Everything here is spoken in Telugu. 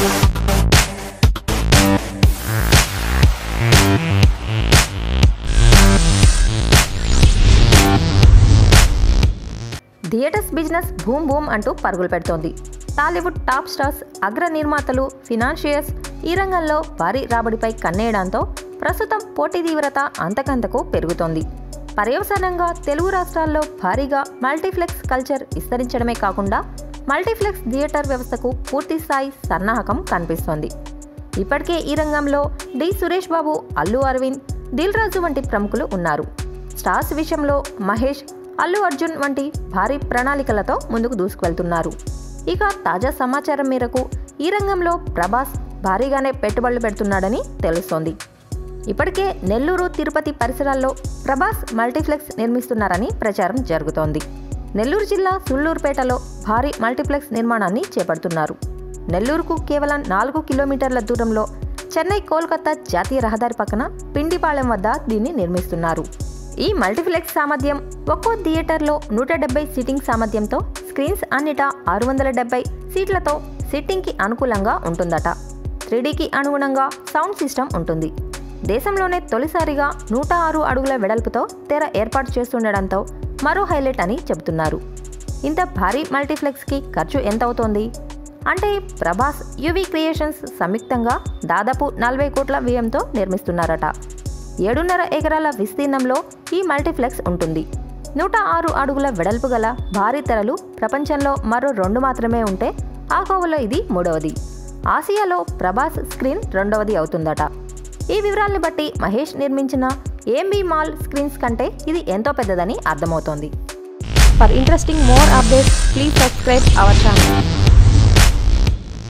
థియేటర్స్ బిజినెస్ భూమ్ భూమ్ అంటూ పరుగులు పెడుతోంది టాలీవుడ్ టాప్ స్టార్స్ అగ్ర నిర్మాతలు ఫినాన్షియర్స్ ఈ రంగంలో భారీ రాబడిపై కన్నేయడంతో ప్రస్తుతం పోటీ తీవ్రత అంతకంతకు పెరుగుతోంది పర్యవసానంగా తెలుగు రాష్ట్రాల్లో భారీగా మల్టీప్లెక్స్ కల్చర్ విస్తరించడమే కాకుండా మల్టీప్లెక్స్ థియేటర్ వ్యవస్థకు పూర్తి స్థాయి సన్నాహకం కనిపిస్తోంది ఇప్పటికే ఈ రంగంలో డి సురేష్ బాబు అల్లు అరవింద్ దిల్ రాజు వంటి ప్రముఖులు ఉన్నారు స్టార్స్ విషయంలో మహేష్ అల్లు అర్జున్ వంటి భారీ ప్రణాళికలతో ముందుకు దూసుకువెళ్తున్నారు ఇక తాజా సమాచారం మేరకు ఈ రంగంలో ప్రభాస్ భారీగానే పెట్టుబడులు పెడుతున్నాడని తెలుస్తోంది ఇప్పటికే నెల్లూరు తిరుపతి పరిసరాల్లో ప్రభాస్ మల్టీప్లెక్స్ నిర్మిస్తున్నారని ప్రచారం జరుగుతోంది నెల్లూరు జిల్లా సుళ్లూరుపేటలో భారీ మల్టీప్లెక్స్ నిర్మాణాన్ని చేపడుతున్నారు నెల్లూరుకు కేవలం నాలుగు కిలోమీటర్ల దూరంలో చెన్నై కోల్కతా జాతీయ రహదారి పక్కన పిండిపాళెం వద్ద దీన్ని నిర్మిస్తున్నారు ఈ మల్టీప్లెక్స్ సామర్థ్యం ఒక్కో థియేటర్లో నూట డెబ్బై సీటింగ్ సామర్థ్యంతో స్క్రీన్స్ అన్నిటా ఆరు వందల డెబ్బై సీట్లతో సిట్టింగ్కి అనుకూలంగా ఉంటుందట త్రీడీకి అనుగుణంగా సౌండ్ సిస్టమ్ ఉంటుంది దేశంలోనే తొలిసారిగా నూట ఆరు అడుగుల వెడల్పుతో తెర ఏర్పాటు చేస్తుండడంతో మరో హైలైట్ అని చెబుతున్నారు ఇంత భారీ మల్టీప్లెక్స్కి ఖర్చు ఎంత అవుతోంది అంటే ప్రభాస్ యువి క్రియేషన్స్ సంయుక్తంగా దాదాపు నలభై కోట్ల వ్యయంతో నిర్మిస్తున్నారట ఏడున్నర ఎకరాల విస్తీర్ణంలో ఈ మల్టీప్లెక్స్ ఉంటుంది నూట ఆరు అడుగుల వెడల్పు గల భారీ తెరలు ప్రపంచంలో మరో రెండు మాత్రమే ఉంటే ఆ కోవలో ఇది మూడవది ఆసియాలో ప్రభాస్ స్క్రీన్ రెండవది అవుతుందట ఈ వివరాల్ని బట్టి మహేష్ నిర్మించిన ఏంబీ మాల్ స్క్రీన్స్ కంటే ఇది ఎంతో పెద్దదని అర్థమవుతోంది for interesting more updates please subscribe our channel